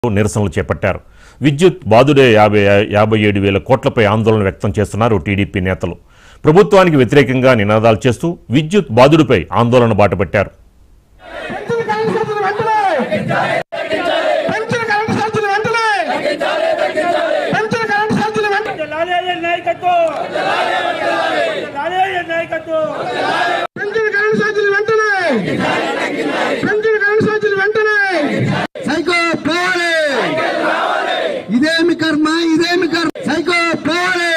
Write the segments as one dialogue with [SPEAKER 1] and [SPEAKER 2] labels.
[SPEAKER 1] నిరసనలు చేపట్టారు విద్యుత్ బాదుడే యాభై యాభై ఏడు వేల కోట్లపై ఆందోళన వ్యక్తం చేస్తున్నారు టీడీపీ నేతలు ప్రభుత్వానికి వ్యతిరేకంగా నినాదాలు చేస్తూ విద్యుత్ బాదుడిపై ఆందోళన బాటపట్టారు
[SPEAKER 2] పెన్షన్ కరెంట్ ఛార్జీలు వెంటనే పెన్షన్ కరెంట్ ఛార్జీలు వెంటనే పెన్షన్ కరెంట్ ఛార్జీలు వెంటనే
[SPEAKER 3] లాలయ్య నాయకత్వం లాలయ్య నాయకత్వం
[SPEAKER 2] పెన్షన్ కరెంట్ ఛార్జీలు వెంటనే పెన్షన్ కరెంట్ ఛార్జీలు వెంటనే సైకో పోవాలి ఇదేమి కర్మ ఇదేమి కర్మ సైకో పోవాలి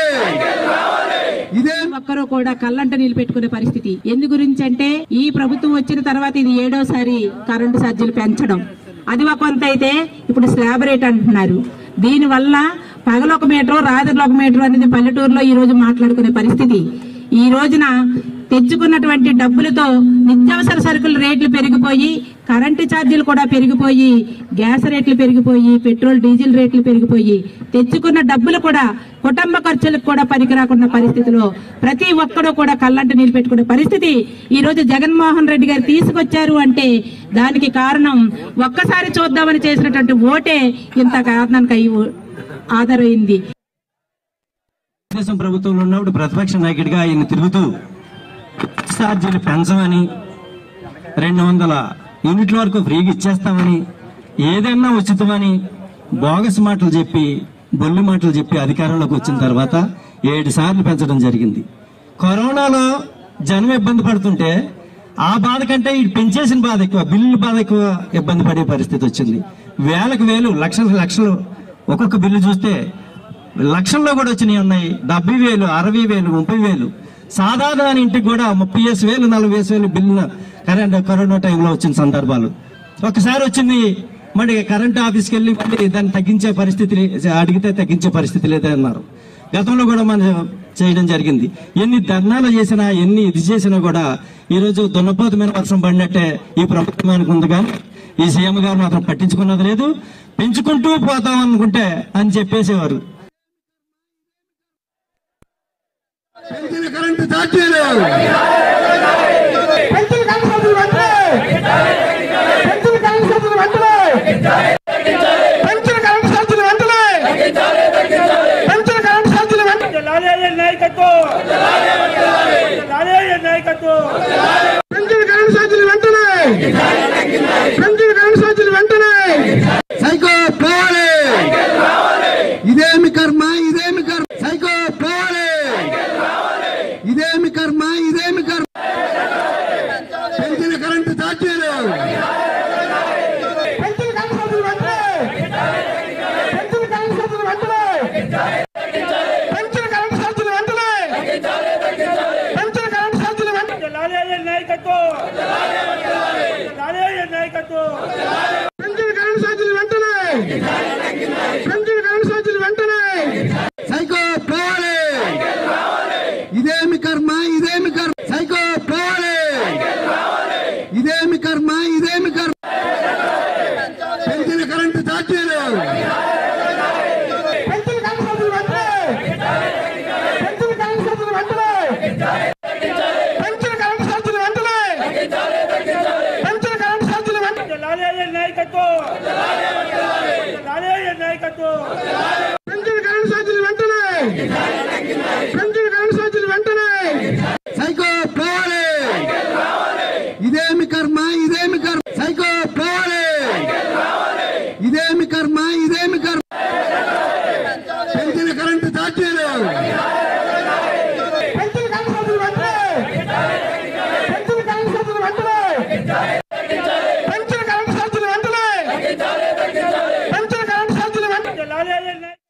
[SPEAKER 2] ఇదేమి
[SPEAKER 4] ఒక్కరూ కూడా కళ్ళంట నీళ్ళు పెట్టుకునే పరిస్థితి ఎందు గురించి అంటే ఈ ప్రభుత్వం వచ్చిన తర్వాత ఇది ఏడోసారి కరెంటు ఛార్జీలు పెంచడం అది ఒక కొంత అయితే ఇప్పుడు స్లాబ్ రేట్ అంటున్నారు దీని వల్ల పగలొక మీటర్ రాత్రి ఒక మీటర్ అనేది పల్లెటూరులో ఈ రోజు మాట్లాడుకునే పరిస్థితి ఈ రోజున తెచ్చుకున్నటువంటి డబ్బులతో నిత్యావసర సరుకుల రేట్లు పెరిగిపోయి కరెంటు ఛార్జీలు కూడా పెరిగిపోయి గ్యాస్ రేట్లు పెరిగిపోయి పెట్రోల్ డీజిల్ రేట్లు పెరిగిపోయి తెచ్చుకున్న డబ్బులు కూడా కుటుంబ ఖర్చులకు కూడా పనికిరాకున్న పరిస్థితిలో ప్రతి ఒక్కడూ కూడా కళ్ళంట నీళ్ళు పెట్టుకునే పరిస్థితి ఈ రోజు జగన్మోహన్ రెడ్డి గారు తీసుకొచ్చారు అంటే దానికి కారణం ఒక్కసారి చూద్దామని చేసినటువంటి ఓటే ఇంత కారణానికి అయ్యి ఆధారైంది
[SPEAKER 5] తెలుగుదేశం ప్రభుత్వంలో ఉన్నప్పుడు ప్రతిపక్ష నాయకుడిగా ఆయన తిరుగుతూ ఛార్జీలు పెంచమని రెండు వందల యూనిట్ల వరకు ఫ్రీగా ఇచ్చేస్తామని ఏదైనా ఉచితమని బోగస్ మాటలు చెప్పి బొల్లి మాటలు చెప్పి అధికారంలోకి వచ్చిన తర్వాత ఏడు సార్లు పెంచడం జరిగింది కరోనాలో జనం ఇబ్బంది పడుతుంటే ఆ బాధ కంటే ఈ పెంచేసిన బాధ ఎక్కువ బిల్లుల బాధ ఎక్కువ ఇబ్బంది పడే పరిస్థితి వచ్చింది వేలకు వేలు లక్షలకు లక్షలు ఒక్కొక్క బిల్లు చూస్తే లక్షల్లో కూడా వచ్చినాయి ఉన్నాయి డెబ్బై వేలు అరవై వేలు ముప్పై వేలు సాధారణ ఇంటికి కూడా ముప్పై వేసు వేలు నలభై వేసు వేలు బిల్లు కరెంట్ కరోనా టైంలో వచ్చిన సందర్భాలు ఒకసారి వచ్చింది మరి కరెంట్ ఆఫీస్కి వెళ్ళి మళ్ళీ దాన్ని తగ్గించే పరిస్థితి లే- అడిగితే తగ్గించే పరిస్థితి లేదన్నారు గతంలో కూడా మనం చేయడం జరిగింది ఎన్ని ధర్నాలు చేసినా ఎన్ని ఇది చేసినా కూడా ఈరోజు దున్నపోతు మీద వర్షం పడినట్టే ఈ ప్రభుత్వానికి ఉంది కానీ ఈ సీఎం గారు మాత్రం పట్టించుకున్నది లేదు పెంచుకుంటూ పోతాం అనుకుంటే అని చెప్పేసేవారు
[SPEAKER 2] పెన్షన్ కరెంట్ ఛార్జీలు పెన్షన్ కరెంట్ ఛార్జీలు వెంటనే పెన్షన్ కరెంట్ ఛార్జీలు వెంటనే పెన్షన్ కరెంట్ ఛార్జీలు వెంటనే పెన్షన్ కరెంట్ ఛార్జీలు వెంటనే
[SPEAKER 3] లాలయ్య నాయకత్వం లాలయ్య నాయకత్వం
[SPEAKER 2] పెన్షన్ కరెంట్ ఛార్జీలు వెంటనే పెన్షన్ కరెంట్ ఛార్జీలు వెంటనే సైకో పోవాలి ఇదేమి కర్మ ఇదేమి కర్మ సైకో పోవాలి ఇదేమి కర్మ ఇదేమి కర్మ పెన్షన్ కరెంట్ ఛార్జీలు పెన్షన్ కరెంట్ ఛార్జీలు వెంటనే పెన్షన్ కరెంట్ ఛార్జీలు వెంటనే పెన్షన్ కరెంట్ ఛార్జీలు వెంటనే పెన్షన్ కరెంట్ ఛార్జీలు వెంటనే
[SPEAKER 3] లాలయ్య నాయకత్వం లాలయ్య నాయకత్వం
[SPEAKER 2] పెన్షన్ కరెంట్ ఛార్జీలు వెంటనే పెన్షన్ కరెంట్ ఛార్జీలు వెంటనే సైకో పోవాలి ఇదేమి కర్మ ఇదేమి కర్మ సైకో పోవాలి ఇదేమి కర్మ ఇదేమి కర్మ పెన్షన్ కరెంట్ ఛార్జీలు పెన్షన్ కరెంట్ ఛార్జీలు వెంటనే పెన్షన్ కరెంట్ ఛార్జీలు వెంటనే పెన్షన్ కరెంట్ ఛార్జీలు వెంటనే పెన్షన్ కరెంట్ ఛార్జీలు వెంటనే
[SPEAKER 3] లాలయ్య నాయకత్వం లాలయ్య నాయకత్వం
[SPEAKER 2] పెన్షన్ కరెంట్ ఛార్జీలు వెంటనే పెన్షన్ కరెంట్ ఛార్జీలు వెంటనే సైకో పోవాలి ఇదేమి కర్మ ఇదేమి కర్మ సైకో పోవాలి ఇదేమి కర్మ ఇదేమి కర్మ పెన్షన్ కరెంట్ ఛార్జీలు పెన్షన్ కరెంట్ ఛార్జీలు వెంటనే పెన్షన్ కరెంట్ ఛార్జీలు వెంటనే పెన్షన్ కరెంట్ ఛార్జీలు వెంటనే పెన్షన్ కరెంట్ ఛార్జీలు వెంటనే
[SPEAKER 3] లాలయ్య